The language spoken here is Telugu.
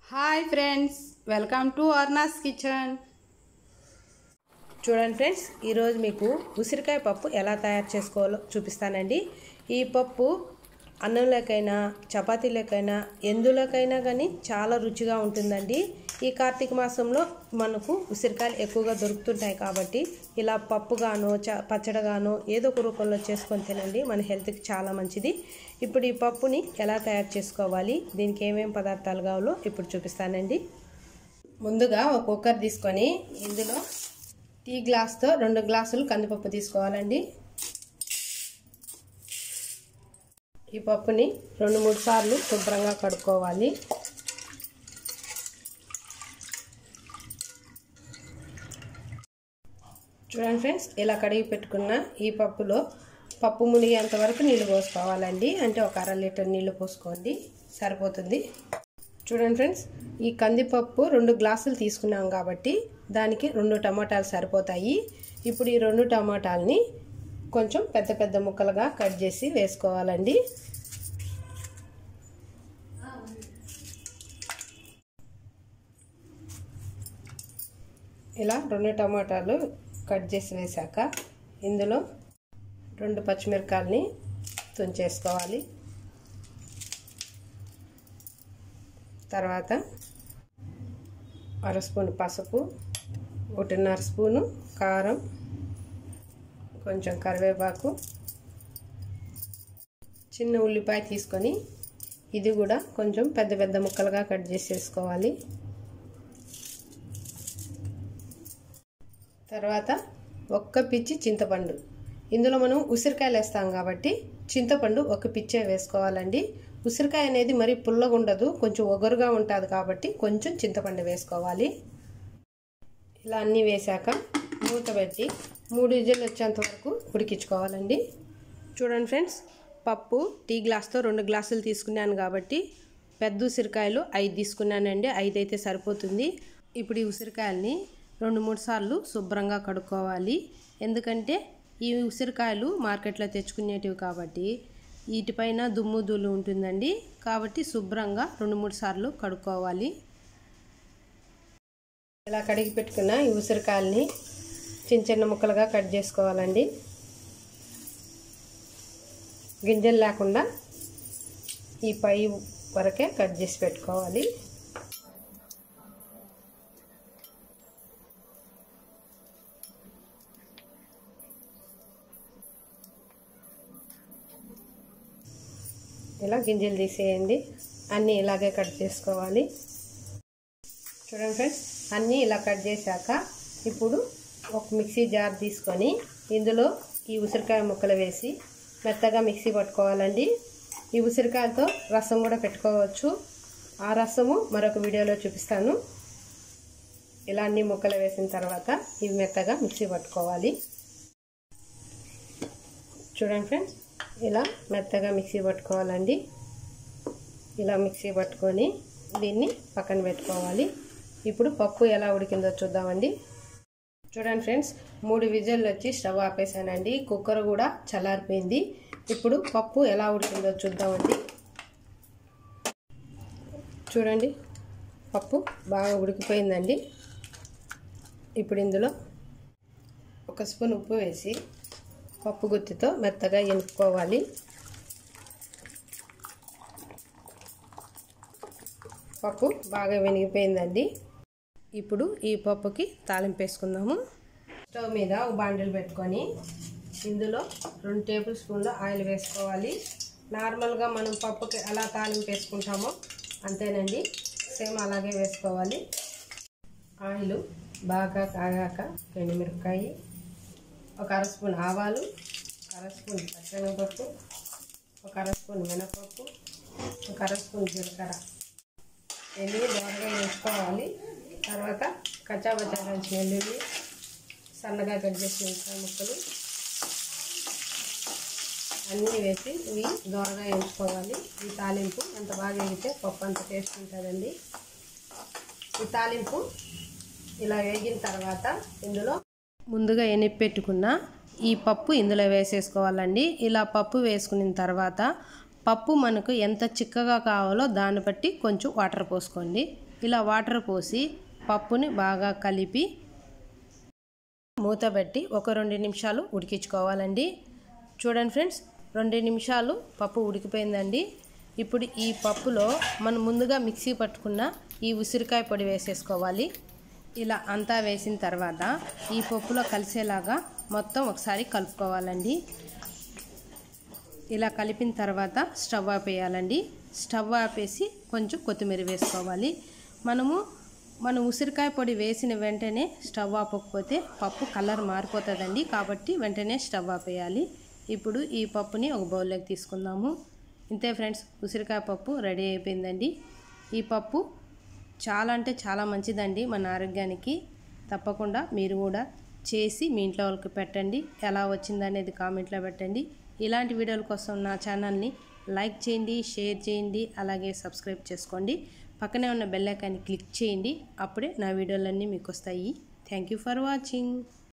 hi friends welcome to Arnas kitchen చూడండి ఫ్రెండ్స్ ఈరోజు మీకు ఉసిరికాయ పప్పు ఎలా తయారు చేసుకోవాలో చూపిస్తానండి ఈ పప్పు అన్నంలోకైనా చపాతీలోకైనా ఎందులోకైనా కానీ చాలా రుచిగా ఉంటుందండి ఈ కార్తీక మాసంలో మనకు ఉసిరికాయలు ఎక్కువగా దొరుకుతుంటాయి కాబట్టి ఇలా పప్పుగానో చ పచ్చడిగానో ఏదో ఒక రూపంలో చేసుకొని తినండి మన హెల్త్కి చాలా మంచిది ఇప్పుడు ఈ పప్పుని ఎలా తయారు చేసుకోవాలి దీనికి ఏమేమి పదార్థాలు కావాలో ఇప్పుడు చూపిస్తానండి ముందుగా ఒక కుక్కర్ తీసుకొని ఇందులో టీ గ్లాస్తో రెండు గ్లాసులు కందిపప్పు తీసుకోవాలండి ఈ పప్పుని రెండు మూడు సార్లు శుభ్రంగా కడుక్కోవాలి చూడండి ఫ్రెండ్స్ ఇలా కడిగి పెట్టుకున్న ఈ పప్పులో పప్పు మునిగేంత వరకు నీళ్ళు పోసుకోవాలండి అంటే ఒక అర లీటర్ నీళ్ళు పోసుకోండి సరిపోతుంది చూడండి ఫ్రెండ్స్ ఈ కందిపప్పు రెండు గ్లాసులు తీసుకున్నాం కాబట్టి దానికి రెండు టమాటాలు సరిపోతాయి ఇప్పుడు ఈ రెండు టమాటాలని కొంచెం పెద్ద పెద్ద ముక్కలుగా కట్ చేసి వేసుకోవాలండి ఇలా రెండు టమాటాలు కట్ చేసి వేశాక ఇందులో రెండు పచ్చిమిరకాయలని తుంచేసుకోవాలి తర్వాత అర స్పూన్ పసుపు ఒకటిన్నర స్పూను కారం కొంచెం కరివేపాకు చిన్న ఉల్లిపాయ తీసుకొని ఇది కూడా కొంచెం పెద్ద పెద్ద ముక్కలుగా కట్ చేసేసుకోవాలి తర్వాత ఒక్క పిచ్చి చింతపండు ఇందులో మనం ఉసిరికాయలు వేస్తాం కాబట్టి చింతపండు ఒక పిచ్చే వేసుకోవాలండి ఉసిరికాయ అనేది మరి పుల్లగా ఉండదు కొంచెం ఒగరుగా ఉంటుంది కాబట్టి కొంచెం చింతపండు వేసుకోవాలి ఇలా అన్నీ వేశాక మూత పెట్టి మూడు విజిల్ వచ్చేంత వరకు ఉడికించుకోవాలండి చూడండి ఫ్రెండ్స్ పప్పు టీ గ్లాస్తో రెండు గ్లాసులు తీసుకున్నాను కాబట్టి పెద్ద ఉసిరికాయలు ఐదు తీసుకున్నానండి ఐదు అయితే సరిపోతుంది ఇప్పుడు ఈ ఉసిరికాయల్ని రెండు మూడు సార్లు శుభ్రంగా కడుక్కోవాలి ఎందుకంటే ఈ ఉసిరికాయలు మార్కెట్లో తెచ్చుకునేటివి కాబట్టి వీటిపైన దుమ్ము ధూళి ఉంటుందండి కాబట్టి శుభ్రంగా రెండు మూడు సార్లు కడుక్కోవాలి ఇలా కడిగి పెట్టుకున్న ఈ ఉసిరికాయల్ని చిన్న చిన్న ముక్కలుగా కట్ చేసుకోవాలండి గింజలు లేకుండా ఈ పై వరకే కట్ చేసి పెట్టుకోవాలి ఇలా గింజలు తీసేయండి అన్నీ ఇలాగే కట్ చేసుకోవాలి చూడండి ఫ్రెండ్స్ అన్నీ ఇలా కట్ చేశాక ఇప్పుడు ఒక మిక్సీ జార్ తీసుకొని ఇందులో ఈ ఉసిరికాయ ముక్కలు వేసి మెత్తగా మిక్సీ పట్టుకోవాలండి ఈ ఉసిరికాయలతో రసం కూడా పెట్టుకోవచ్చు ఆ రసము మరొక వీడియోలో చూపిస్తాను ఇలా అన్ని ముక్కలు వేసిన తర్వాత ఇవి మెత్తగా మిక్సీ పట్టుకోవాలి చూడండి ఫ్రెండ్స్ ఇలా మెత్తగా మిక్సీ పట్టుకోవాలండి ఇలా మిక్సీ పట్టుకొని దీన్ని పక్కన పెట్టుకోవాలి ఇప్పుడు పప్పు ఎలా ఉడికిందో చూద్దామండి చూడండి ఫ్రెండ్స్ మూడు విజిల్లు వచ్చి స్టవ్ ఆపేసానండి కుక్కర్ కూడా చల్లారిపోయింది ఇప్పుడు పప్పు ఎలా ఉడికిందో చూద్దామండి చూడండి పప్పు బాగా ఉడికిపోయిందండి ఇప్పుడు ఇందులో ఒక స్పూన్ ఉప్పు వేసి పప్పు గుత్తితో మెత్తగా ఎనుక్కోవాలి పప్పు బాగా వెనిగిపోయిందండి ఇప్పుడు ఈ పప్పుకి తాలింపు వేసుకుందాము స్టవ్ మీద ఒక బాండిల్ పెట్టుకొని ఇందులో రెండు టేబుల్ స్పూన్ల ఆయిల్ వేసుకోవాలి నార్మల్గా మనం పప్పుకి ఎలా తాలింపు వేసుకుంటామో అంతేనండి సేమ్ అలాగే వేసుకోవాలి ఆయిల్ బాగా కాగాక ఎండుమిరపకాయ ఒక అర స్పూన్ ఆవాలు అర స్పూన్ పచ్చనగపప్పు ఒక అర స్పూన్ మినపప్పు ఒక అర స్పూన్ జీలకర్ర ఎల్లుల్లి దోరగా వేసుకోవాలి తర్వాత కచ్చాబచ్చా దంచిన ఎల్లుల్లి సన్నగా కట్ చేసిన ఉల్లిపాయ ముక్కలు అన్నీ వేసి ఇవి దోరగా వేయించుకోవాలి ఈ తాలింపు ఎంత బాగా వేగితే పప్పు అంత టేస్ట్ ఉంటుందండి ఈ తాలింపు ఇలా వేగిన తర్వాత ఇందులో ముందుగా ఎనిపి పెట్టుకున్న ఈ పప్పు ఇందులో వేసేసుకోవాలండి ఇలా పప్పు వేసుకున్న తర్వాత పప్పు మనకు ఎంత చిక్కగా కావాలో దాన్ని బట్టి కొంచెం వాటర్ పోసుకోండి ఇలా వాటర్ పోసి పప్పుని బాగా కలిపి మూత పెట్టి ఒక రెండు నిమిషాలు ఉడికించుకోవాలండి చూడండి ఫ్రెండ్స్ రెండు నిమిషాలు పప్పు ఉడికిపోయిందండి ఇప్పుడు ఈ పప్పులో మనం ముందుగా మిక్సీ పట్టుకున్న ఈ ఉసిరికాయ పొడి వేసేసుకోవాలి ఇలా అంతా వేసిన తర్వాత ఈ పప్పులో కలిసేలాగా మొత్తం ఒకసారి కలుపుకోవాలండి ఇలా కలిపిన తర్వాత స్టవ్ ఆపేయాలండి స్టవ్ ఆపేసి కొంచెం కొత్తిమీర వేసుకోవాలి మనము మనం ఉసిరికాయ పొడి వేసిన వెంటనే స్టవ్ ఆపకపోతే పప్పు కలర్ మారిపోతుందండి కాబట్టి వెంటనే స్టవ్ ఆపేయాలి ఇప్పుడు ఈ పప్పుని ఒక బౌల్లోకి తీసుకుందాము ఇంతే ఫ్రెండ్స్ ఉసిరికాయ పప్పు రెడీ అయిపోయిందండి ఈ పప్పు చాలా అంటే చాలా మంచిదండి మన ఆరోగ్యానికి తప్పకుండా మీరు కూడా చేసి మీ ఇంట్లో వాళ్ళకి పెట్టండి ఎలా వచ్చిందనేది కామెంట్లో పెట్టండి ఇలాంటి వీడియోల కోసం నా ఛానల్ని లైక్ చేయండి షేర్ చేయండి అలాగే సబ్స్క్రైబ్ చేసుకోండి పక్కనే ఉన్న బెల్ ఐకాన్ని క్లిక్ చేయండి అప్పుడే నా వీడియోలన్నీ మీకు వస్తాయి థ్యాంక్ యూ ఫర్ వాచింగ్